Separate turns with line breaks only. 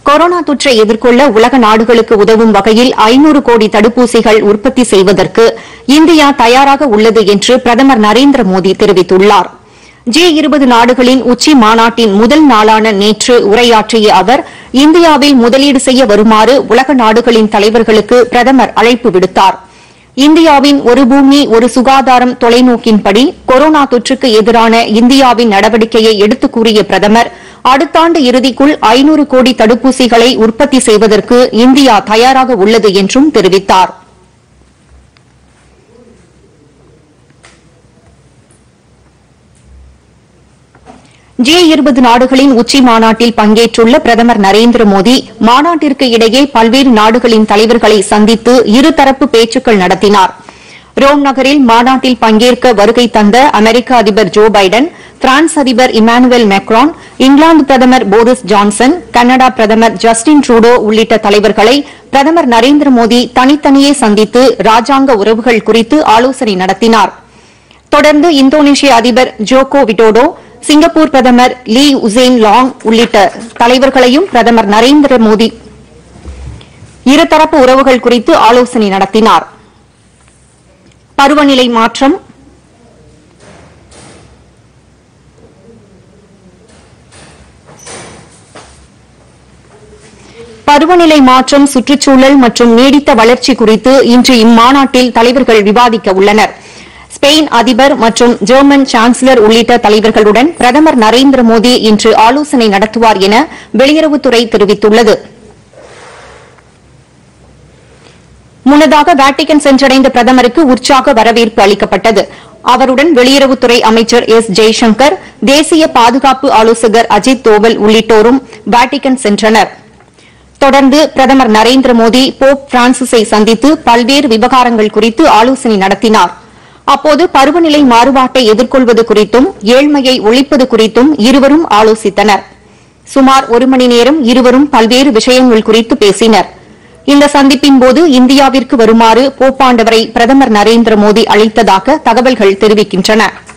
corona தொற்றை எதிர்கொள்ள உலக நாடுகளுக்கு உதவும் வகையில் ஐநூறு கோடி தடுப்பூசிகள் உற்பத்தி செய்வதற்கு இந்தியா தயாராக உள்ளது என்று பிரதமர் நரேந்திர மோடி தெரிவித்துள்ளார் ஜி இருபது நாடுகளின் உச்சி மாநாட்டின் முதல் நாளான நேற்று உரையாற்றிய அவர் இந்தியாவில் முதலீடு செய்ய வருமாறு உலக நாடுகளின் தலைவர்களுக்கு பிரதமர் அழைப்பு விடுத்தார் இந்தியாவின் ஒரு பூமி ஒரு சுகாதாரம் தொலைநோக்கின்படி கொரோனா தொற்றுக்கு எதிரான இந்தியாவின் நடவடிக்கையை எடுத்துக் கூறிய பிரதமர் அடுத்த ஆண்டு இறுதிக்குள் ஐநூறு கோடி தடுப்பூசிகளை உற்பத்தி செய்வதற்கு இந்தியா தயாராக உள்ளது என்றும் தெரிவித்தார் ஜி இருபது நாடுகளின் உச்சி மாநாட்டில் பங்கேற்றுள்ள பிரதமர் நரேந்திர மோடி மாநாட்டிற்கு இடையே பல்வேறு நாடுகளின் தலைவர்களை சந்தித்து இருதரப்பு பேச்சுக்கள் நடத்தினார் ரோம் நகரில் மாநாட்டில் பங்கேற்க வருகை தந்த அமெரிக்க அதிபர் ஜோ பைடன் பிரான்ஸ் அதிபர் இமானுவேல் மேக்ரான் இங்கிலாந்து பிரதமர் போரிஸ் ஜான்சன் கனடா பிரதமர் ஜஸ்டின் ட்ரூடோ உள்ளிட்ட தலைவர்களை பிரதமர் நரேந்திர மோடி தனித்தனியே சந்தித்து ராஜாங்க உறவுகள் குறித்து ஆலோசனை நடத்தினார் தொடர்ந்து இந்தோனேஷிய அதிபர் ஜோகோ விடோடோ சிங்கப்பூர் பிரதமர் லீ உசேன் லாங் உள்ளிட்ட தலைவர்களையும் பிரதமர் நரேந்திர மோடி இருதரப்பு உறவுகள் குறித்து ஆலோசனை நடத்தினார் பருவநிலை மாற்றம் பருவநிலை மாற்றம் சுற்றுச்சூழல் மற்றும் நீடித்த வளர்ச்சி குறித்து இன்று இம்மாநாட்டில் தலைவர்கள் விவாதிக்க உள்ளனர் ஸ்பெயின் அதிபர் மற்றும் ஜெர்மன் சான்சலர் உள்ளிட்ட தலைவர்களுடன் பிரதமர் நரேந்திர மோடி இன்று ஆலோசனை நடத்துவார் என வெளியுறவுத்துறை தெரிவித்துள்ளது முன்னதாக வேட்டிகன் சென்றடைந்த பிரதமருக்கு உற்சாக வரவேற்பு அளிக்கப்பட்டது அவருடன் வெளியுறவுத்துறை அமைச்சர் எஸ் ஜெய்சங்கர் தேசிய பாதுகாப்பு ஆலோசகர் அஜித் தோவல் உள்ளிட்டோரும் வேட்டிகன் சென்றனர் தொடர்ந்து பிரதமர் நரேந்திர மோடி போப் பிரான்சிஸை சந்தித்து பல்வேறு விவகாரங்கள் குறித்து ஆலோசனை நடத்தினார் அப்போது பருவநிலை மாறுபாட்டை எதிர்கொள்வது குறித்தும் ஏழ்மையை ஒழிப்பது குறித்தும் இருவரும் ஆலோசித்தனர் சுமார் ஒரு மணி நேரம் இருவரும் பல்வேறு விஷயங்கள் குறித்து பேசினர் இந்த சந்திப்பின்போது இந்தியாவிற்கு வருமாறு போப்பாண்டவரை பிரதமர் நரேந்திர மோடி அழைத்ததாக தகவல்கள் தெரிவிக்கின்றன